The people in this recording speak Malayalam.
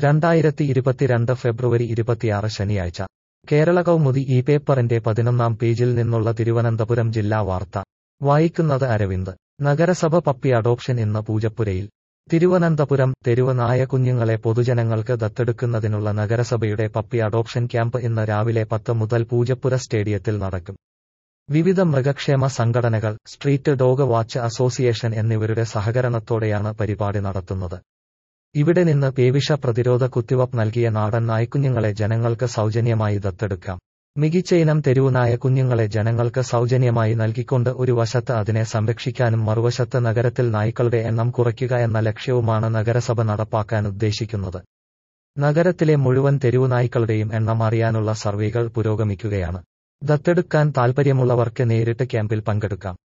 രണ്ടായിരത്തി ഇരുപത്തിരണ്ട് ഫെബ്രുവരി ഇരുപത്തിയാറ് ശനിയാഴ്ച കേരള കൗമുദി ഈ പേപ്പറിന്റെ പതിനൊന്നാം പേജിൽ നിന്നുള്ള തിരുവനന്തപുരം ജില്ലാ വാർത്ത വായിക്കുന്നത് അരവിന്ദ് നഗരസഭ പപ്പി അഡോപ്ഷൻ ഇന്ന് പൂജപ്പുരയിൽ തിരുവനന്തപുരം തെരുവ് നായ കുഞ്ഞുങ്ങളെ പൊതുജനങ്ങൾക്ക് ദത്തെടുക്കുന്നതിനുള്ള നഗരസഭയുടെ പപ്പി അഡോപ്ഷൻ ക്യാമ്പ് ഇന്ന് രാവിലെ പത്ത് മുതൽ പൂജപ്പുര സ്റ്റേഡിയത്തിൽ നടക്കും വിവിധ മൃഗക്ഷേമ സംഘടനകൾ സ്ട്രീറ്റ് ഡോഗ് വാച്ച് അസോസിയേഷൻ എന്നിവരുടെ സഹകരണത്തോടെയാണ് പരിപാടി നടത്തുന്നത് ഇവിടെ നിന്ന് പേവിഷ പ്രതിരോധ കുത്തിവപ്പ് നൽകിയ നാടൻ നായ്ക്കുഞ്ഞുങ്ങളെ ജനങ്ങൾക്ക് സൗജന്യമായി ദത്തെടുക്കാം മികച്ച ഇനം തെരുവുനായ കുഞ്ഞുങ്ങളെ ജനങ്ങൾക്ക് സൗജന്യമായി നൽകിക്കൊണ്ട് ഒരു വശത്ത് അതിനെ സംരക്ഷിക്കാനും മറുവശത്ത് നഗരത്തിൽ നായ്ക്കളുടെ എണ്ണം കുറയ്ക്കുക എന്ന ലക്ഷ്യവുമാണ് നഗരസഭ നടപ്പാക്കാൻ ഉദ്ദേശിക്കുന്നത് നഗരത്തിലെ മുഴുവൻ തെരുവുനായ്ക്കളുടെയും എണ്ണം അറിയാനുള്ള സർവേകൾ പുരോഗമിക്കുകയാണ് ദത്തെടുക്കാൻ താൽപ്പര്യമുള്ളവർക്ക് നേരിട്ട് ക്യാമ്പിൽ പങ്കെടുക്കാം